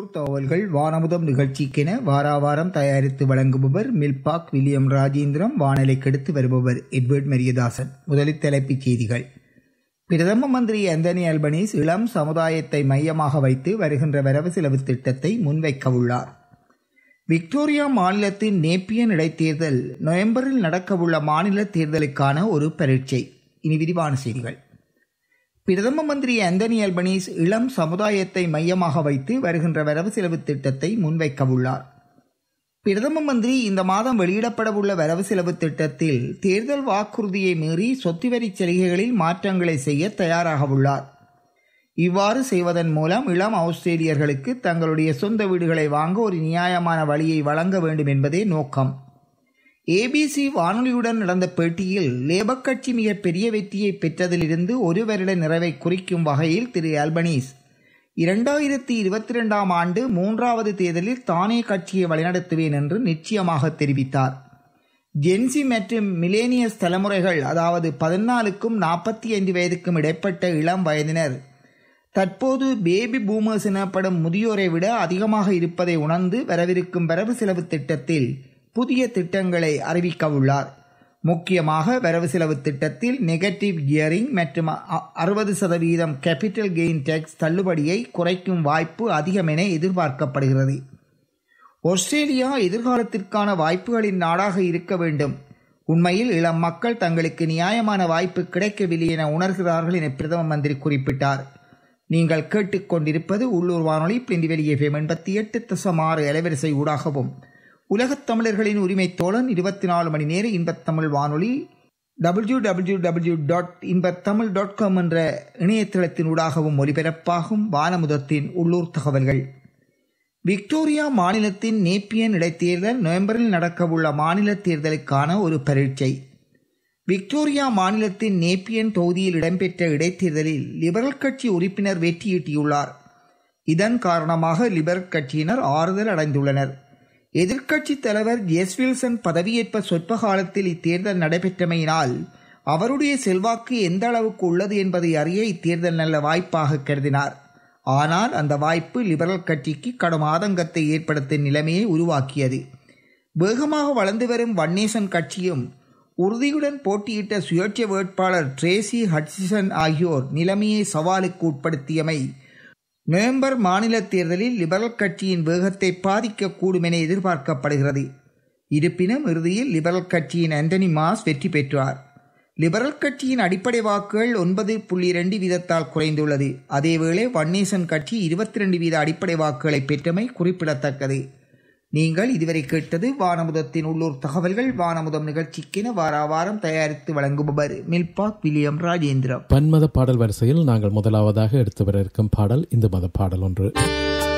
உள்ளூர் தகவல்கள் வானமுதம் நிகழ்ச்சிக்கென வாராவாரம் தயாரித்து வழங்குபவர் மில்பாக் வில்லியம் ராஜேந்திரம் வானலை கெடுத்து வருபவர் எட்வர்ட் மெரியதாசன் முதலில் தலைப்புச் செய்திகள் பிரதம மந்திரி அந்தனி அல்பனீஸ் இளம் சமுதாயத்தை மையமாக வைத்து வருகின்ற வரவு செலவு திட்டத்தை முன்வைக்கவுள்ளார் விக்டோரியா மாநிலத்தின் நேப்பியன் இடைத்தேர்தல் நவம்பரில் நடக்கவுள்ள மாநில தேர்தலுக்கான ஒரு பரீட்சை இனி விரிவான செய்திகள் பிரதம மந்திரி அந்தனி அல்பனீஸ் இளம் சமுதாயத்தை மையமாக வைத்து வருகின்ற வரவு செலவு திட்டத்தை முன்வைக்கவுள்ளார் பிரதம மந்திரி இந்த மாதம் வெளியிடப்படவுள்ள வரவு செலவு திட்டத்தில் தேர்தல் வாக்குறுதியை மீறி சொத்து வரி சலுகைகளில் மாற்றங்களை செய்ய தயாராக உள்ளார் இவ்வாறு செய்வதன் மூலம் இளம் ஆஸ்திரேலியர்களுக்கு தங்களுடைய சொந்த வீடுகளை வாங்க ஒரு நியாயமான வழியை வழங்க வேண்டும் என்பதே நோக்கம் ஏபிசி வானொலியுடன் நடந்த பேட்டியில் லேபர் கட்சி மிக பெரிய வெற்றியை பெற்றதிலிருந்து ஒரு வருட நிறைவை குறிக்கும் வகையில் திரு அல்பனீஸ் இரண்டாயிரத்தி இருபத்தி ரெண்டாம் ஆண்டு மூன்றாவது தேர்தலில் தானே கட்சியை வழிநடத்துவேன் என்று நிச்சயமாக தெரிவித்தார் ஜென்சி மற்றும் மிலேனியஸ் தலைமுறைகள் அதாவது பதினாலுக்கும் நாற்பத்தி ஐந்து வயதுக்கும் இடைப்பட்ட இளம் வயதினர் தற்போது பேபி பூமர்ஸ் எனப்படும் முதியோரை விட அதிகமாக இருப்பதை உணர்ந்து வரவிருக்கும் வரவு செலவு திட்டத்தில் புதிய திட்டங்களை அறிவிக்க உள்ளார் முக்கியமாக வரவு செலவு திட்டத்தில் நெகட்டிவ் கியரிங் மற்றும் அறுபது சதவீதம் கேபிட்டல் கெயின் டேக்ஸ் தள்ளுபடியை குறைக்கும் வாய்ப்பு அதிகம் என எதிர்பார்க்கப்படுகிறது ஆஸ்திரேலியா எதிர்காலத்திற்கான வாய்ப்புகளின் நாடாக இருக்க வேண்டும் உண்மையில் இளம் மக்கள் தங்களுக்கு நியாயமான வாய்ப்பு கிடைக்கவில்லை என உணர்கிறார்கள் என பிரதம மந்திரி குறிப்பிட்டார் நீங்கள் கேட்டுக்கொண்டிருப்பது உள்ளூர் வானொலி பிளிண்டிவெளி எஃப்எம் எண்பத்தி எட்டு தசம் ஆறு அலைவரிசை ஊடாகவும் உலகத் தமிழர்களின் உரிமை தோழன் இருபத்தி நாலு மணி நேர இன்பத்தமிழ் வானொலி W W W dot Inbathamizh dot com என்ற இணையதளத்தின் ஊடாகவும் ஒலிபரப்பாகும் வானமுதத்தின் உள்ளூர் தகவல்கள் விக்டோரியா மாநிலத்தின் நேப்பியன் இடைத்தேர்தல் நவம்பரில் நடக்கவுள்ள மாநில தேர்தலுக்கான ஒரு பரீட்சை விக்டோரியா மாநிலத்தின் நேப்பியன் தொகுதியில் இடம்பெற்ற இடைத்தேர்தலில் லிபரல் கட்சி உறுப்பினர் வெற்றியீட்டியுள்ளார் இதன் காரணமாக லிபரல் கட்சியினர் ஆறுதல் அடைந்துள்ளனர் எதிர்க்கட்சி தலைவர் எஸ் வில்சன் பதவியேற்ப சொற்ப காலத்தில் இத்தேர்தல் நடைபெற்றமையினால் அவருடைய செல்வாக்கு எந்த அளவுக்கு உள்ளது என்பதை அறிய இத்தேர்தல் நல்ல வாய்ப்பாக கருதினார் ஆனால் அந்த வாய்ப்பு லிபரல் கட்சிக்கு கடும் ஆதங்கத்தை ஏற்படுத்தும் நிலைமையை உருவாக்கியது வேகமாக வளர்ந்து வரும் வன்னேசன் கட்சியும் உறுதியுடன் போட்டியிட்ட சுயேட்சை வேட்பாளர் ட்ரேசி ஹட்சிசன் ஆகியோர் நிலைமையை சவாலுக்கு உட்படுத்தியமை நவம்பர் மாநில தேர்தலில் லிபரல் கட்சியின் வேகத்தை பாதிக்கக்கூடும் என எதிர்பார்க்கப்படுகிறது இருப்பினும் இறுதியில் லிபரல் கட்சியின் ஆண்டனி மாஸ் வெற்றி பெற்றார் லிபரல் கட்சியின் அடிப்படை வாக்குகள் ஒன்பது புள்ளி இரண்டு வீதத்தால் குறைந்துள்ளது அதேவேளை வன்னேசன் கட்சி இருபத்தி ரெண்டு வீத அடிப்படை வாக்குகளை பெற்றமை குறிப்பிடத்தக்கது நீங்கள் இதுவரை கேட்டது வானமுதத்தின் உள்ளூர் தகவல்கள் வானமுதம் நிகழ்ச்சிக்கென வார வாரம் தயாரித்து வழங்குபவர் மில்பாக் வில்லியம் ராஜேந்திரம் பன்மத பாடல் வரிசையில் நாங்கள் முதலாவதாக எடுத்து வர இருக்கும் பாடல் இந்து மத பாடல் ஒன்று